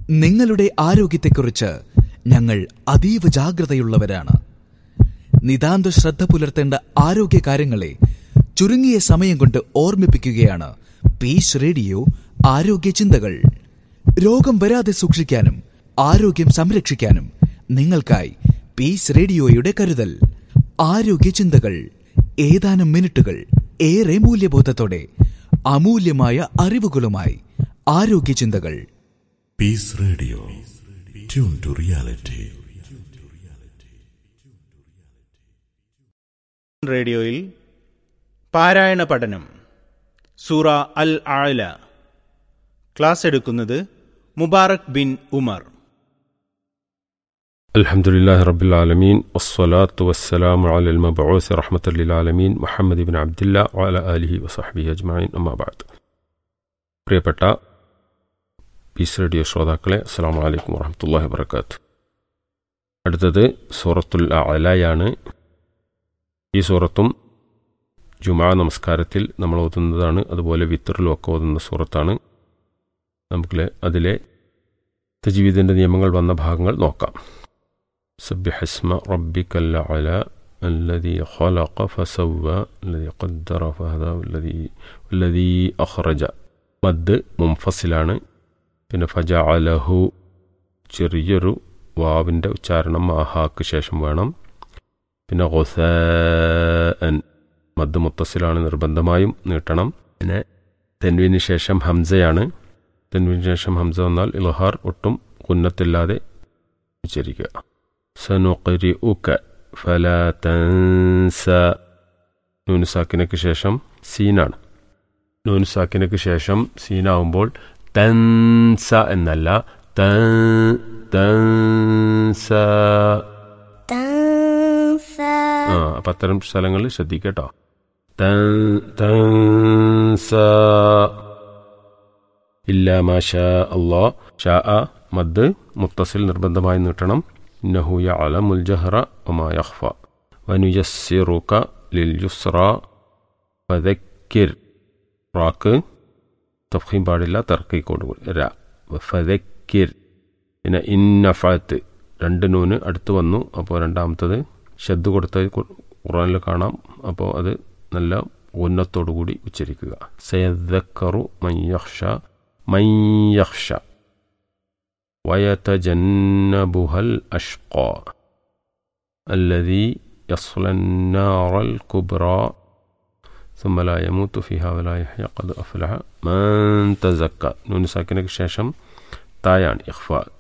നിങ്ങളുടെ ആരോഗ്യത്തെക്കുറിച്ച് ഞങ്ങൾ അതീവ ജാഗ്രതയുള്ളവരാണ് നിതാന്ത ശ്രദ്ധ പുലർത്തേണ്ട ആരോഗ്യ കാര്യങ്ങളെ ചുരുങ്ങിയ സമയം കൊണ്ട് ഓർമ്മിപ്പിക്കുകയാണ് പീസ് റേഡിയോ ആരോഗ്യ ചിന്തകൾ രോഗം വരാതെ സൂക്ഷിക്കാനും ആരോഗ്യം സംരക്ഷിക്കാനും നിങ്ങൾക്കായി പീസ് റേഡിയോയുടെ കരുതൽ ആരോഗ്യ ചിന്തകൾ ഏതാനും മിനിറ്റുകൾ ഏറെ മൂല്യബോധത്തോടെ അമൂല്യമായ അറിവുകളുമായി ആരോഗ്യ ചിന്തകൾ Peace Radio. Tune to reality. റേഡിയോയിൽ പാരായണ പഠനം സൂറ അൽ ആല ക്ലാസ് എടുക്കുന്നത് മുബാറക് ബിൻ ഉമർ الحمد لله رب العالمين والصلاة والسلام على المبعوث رحمة للعالمين محمد بن عبد الله وعلى آله وصحبه أجمعين أما بعد പ്രിയപ്പെട്ട പീസ് റേഡിയോ ശ്രോതാക്കളെ അസ്സാം വലൈക്കും വറഹമത്തല്ലാഹി വബർക്കാത്ത് അടുത്തത് സൂറത്തുൽ അലയാണ് ഈ സൂറത്തും ജുമാ നമസ്കാരത്തിൽ നമ്മൾ ഓതുന്നതാണ് അതുപോലെ വിത്തറിലും ഒക്കെ ഓതുന്ന സൂറത്താണ് നമുക്ക് അതിലെ തജീവിദിൻ്റെ നിയമങ്ങൾ വന്ന ഭാഗങ്ങൾ നോക്കാം سبح اسم ربك الأعلى الذي خلق فسوى الذي قدر فهدى والذي والذي أخرج മദ് മുംഫസിലാണ് പിന്നെ ഫജഅലഹു ചെറിയൊരു വാവിൻ്റെ ഉച്ചാരണം ആഹാക്ക് ശേഷം വേണം പിന്നെ ഗൊസൻ മദ് മുത്തസിലാണ് നിർബന്ധമായും നീട്ടണം പിന്നെ തെൻവിന് ശേഷം ഹംസയാണ് തെൻവിന് ശേഷം ഹംസ വന്നാൽ ഇൽഹാർ ഒട്ടും കുന്നത്തില്ലാതെ ഉച്ചരിക്കുക സനുഖരിഉക ഫലാ തൻസ നൂനുസാക്കിനക്ക് ശേഷം സീനാണ് നൂനുസാക്കിനക്ക് ശേഷം സീനാവുമ്പോൾ തൻസ എന്നല്ല തൻ തൻസ تنسى ആ അപ്പം അത്തരം സ്ഥലങ്ങളിൽ ശ്രദ്ധിക്കട്ടോ തൻ തൻസ ഇല്ല മാഷാ അള്ളാ ഷാ അ മദ് മുത്തസിൽ നിർബന്ധമായി നീട്ടണം ഇന്നഹു യഅലമുൽ ജഹ്റ വമാ യഖ്ഫ വനുയസ്സിറുക ലിൽ യുസ്റ ഫദക്കിർ റാക്ക് തഫ്ഹീം പാടില്ല തർക്കീക്കോട് ര ഫദക്കിർ പിന്നെ ഇന്നഫാത്ത് രണ്ട് നൂന് അടുത്ത് വന്നു അപ്പോൾ രണ്ടാമത്തത് ഷദ് കൊടുത്തത് ഖു- ഖുറാനിൽ കാണാം അപ്പോൾ അത് നല്ല ഉന്നത്തോടു കൂടി ഉച്ചരിക്കുക സയദ്ദക്കറു മയ്യഹ്ഷ മയ്യഹ്ഷ ويتجنبها الأشقى الذي يصلى النار الكبرى ثم لا يموت فيها ولا يحيى قد أفلح من تزكى نون ساكنك شاشم تايان إخفاء